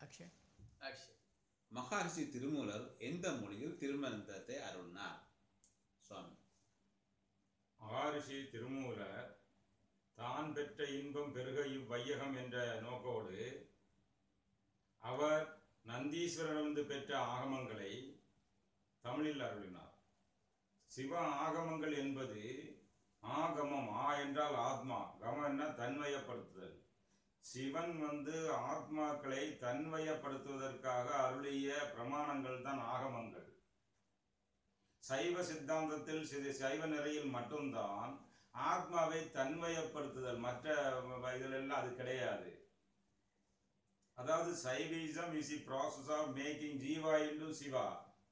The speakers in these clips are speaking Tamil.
அக்ஷய் ஆக்ஷன் மகரிஷி திருமூலர் எந்த மொழியில் திருமந்திரத்தை அருளினார் சுவாமி மகாரிஷி திருமூலர் தான் பெற்ற இன்பம் பெருக இவ்வையகம் என்ற நோக்கோடு அவர் நந்தீஸ்வரனிடமிருந்து பெற்ற ஆகமங்களை தமிழில் அருளினார் சிவ ஆகமங்கள் என்பது ஆகமம் ஆ என்றால் ஆத்மா கமன்னா தன்மயப்படுத்துதல் சிவன் வந்து ஆத்மாக்களை தன்மயப்படுத்துவதற்காக அருளிய பிரமாணங்கள் தான் ஆகமங்கள் சைவ சித்தாந்தத்தில் சிறு சைவ நிறையில் மட்டும்தான் ஆத்மாவை தன்மயப்படுத்துதல் மற்ற இதிலெல்லாம் அது கிடையாது அதாவது Saivism is the process of making Jiva into Shiva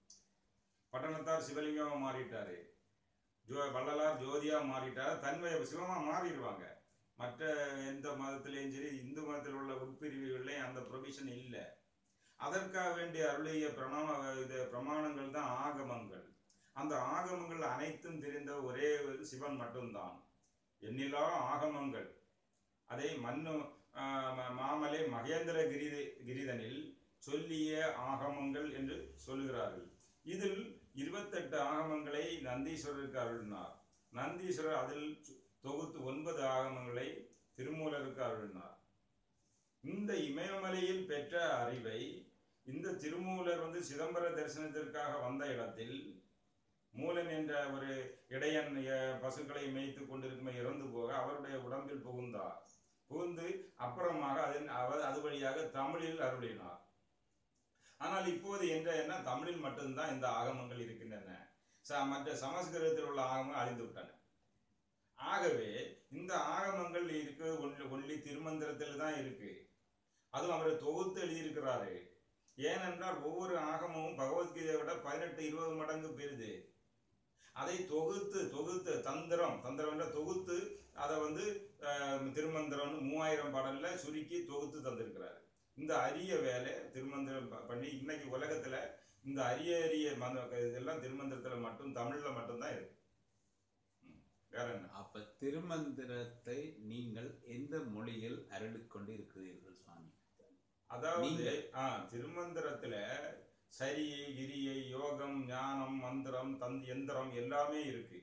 Pattinathar சிவலிங்கமா மாறிட்டாரு ஜோ வள்ளலார் ஜோதியா மாறிட்டார் தன்மய சிவமா மாறிடுவாங்க மற்ற எந்த மதத்திலையும் சரி இந்து மதத்தில் உள்ள உட்பிரிவுகள்லையும் அந்த ப்ரொவிஷன் இல்லை அதற்காக வேண்டிய அருளிய பிரணாம இது பிரமாணங்கள் தான் ஆகமங்கள் அந்த ஆகமங்கள் அனைத்தும் தெரிந்த ஒரே ஒரு சிவன் மட்டும்தான் எண்ணிலா ஆகமங்கள் அதை மண்ணு ஆஹ், ம- மாமலை மகேந்திர கிரித கிரிதனில் சொல்லிய ஆகமங்கள் என்று சொல்லுகிறார்கள் இதில் இருபத்தெட்டு ஆகமங்களை நந்தீஸ்வரருக்கு அருளினார் நந்தீஸ்வரர் அதில் சு- தொகுத்து ஒன்பது ஆகமங்களை திருமூலருக்கு அருளினார் இந்த இமயமலையில் பெற்ற அறிவை இந்த திருமூலர் வந்து சிதம்பர தரிசனத்திற்காக வந்த இடத்தில் மூலன் என்ற ஒரு இடையன் அஹ், பசுக்களை மேய்த்து கொண்டிருக்கும் இறந்து போக அவருடைய உடம்பில் புகுந்தார் புகுந்து அப்புறமாக அதன் அவர் அது வழியாக தமிழில் அருளினார் ஆனால் இப்போது என்ற என்ன தமிழில் மட்டும்தான் இந்த ஆகமங்கள் இருக்கின்றன ச- மற்ற சமஸ்கிருதத்தில் உள்ள ஆகமங்கள் அழிந்து விட்டன ஆகவே இந்த ஆகமங்கள் இருக்கு ஒன்லி ஒன்லி திருமந்திரத்தில் தான் இருக்கு அதுவும் அவர் தொகுத்து எழுதியிருக்கிறாரு ஏனென்றால் ஒவ்வொரு ஆகமும் பகவத்கீதையை விட பதினெட்டு இருபது மடங்கு பெரிது அதை தொகுத்து தொகுத்து தந்திரம் தந்திரம் என்ற தொகுத்து அதை வந்து அஹ், திருமந்திரம்னு மூவாயிரம் பாடல்ல சுருக்கி தொகுத்து தந்திருக்கிறாரு இந்த அரிய வேலை திருமந்திரம் ப- பண்ணி இன்னைக்கு உலகத்துல இந்த அரிய அரிய மந்த இதெல்லாம் திருமந்திரத்துல மட்டும் தமிழ்ல மட்டும்தான் இருக்கு ம். வேற என்ன அப்ப திருமந்திரத்தை நீங்கள் எந்த மொழியில் அருளிக் கொண்டு இருக்கிறீர்கள் சுவாமி அதாவது நீங்க- ஆ திருமந்திரத்துல சரியை கிரியை யோகம் ஞானம் மந்திரம் தந்தி எந்திரம் எல்லாமே இருக்கு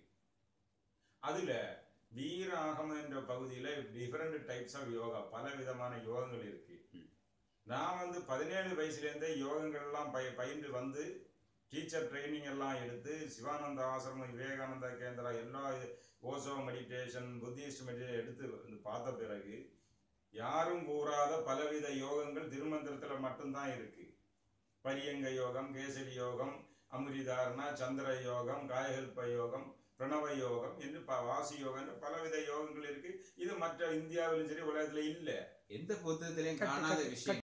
அதுல வீர ஆகமம் என்ற பகுதியில டிஃபரெண்ட் டைப்ஸ் ஆஃப் யோகா பல விதமான யோகங்கள் இருக்கு ம். நான் வந்து பதினேழு வயசுல இருந்தே யோகங்கள் எல்லாம் பய பயின்று வந்து டீச்சர் ட்ரைனிங் எல்லாம் எடுத்து சிவானந்த ஆசிரமம் விவேகானந்தா கேந்திரா எல்லா ஓசோ மெடிடேஷன் புத்திஸ்ட் மெடிடேஷன் எடுத்து வந்து பார்த்த பிறகு யாரும் கூறாத பலவித யோகங்கள் திருமந்திரத்துல மட்டும்தான் இருக்கு பரியங்க யோகம் கேசரி யோகம் அமிர்தாரணா சந்திர யோகம் காயகல்ப யோகம் பிரணவ யோகம் என்று ப- வாசி யோகம் என்று பலவித யோகங்கள் இருக்கு இது மற்ற இந்தியாவிலும் சரி உலகத்துல இல்லை எந்த புத்தகத்திலையும் கட்டு, காணாத கட்டு, விஷயம்